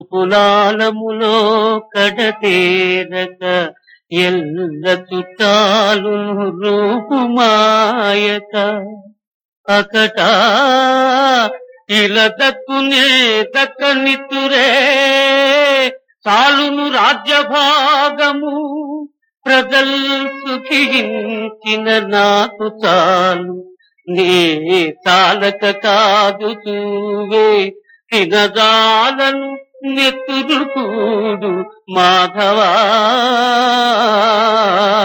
కులాలములో కడతేరక ఎల్ల చుట్టాలు రూపుమాయక అకట ఇల దక్కునే దక్కనితురే చాలును రాజ్యభాగము ప్రజల్ సుఖించిన నాకు చాలు నీ చాలక కాదు చూవే తినజాలను నెత్తురు కూడు మాధవా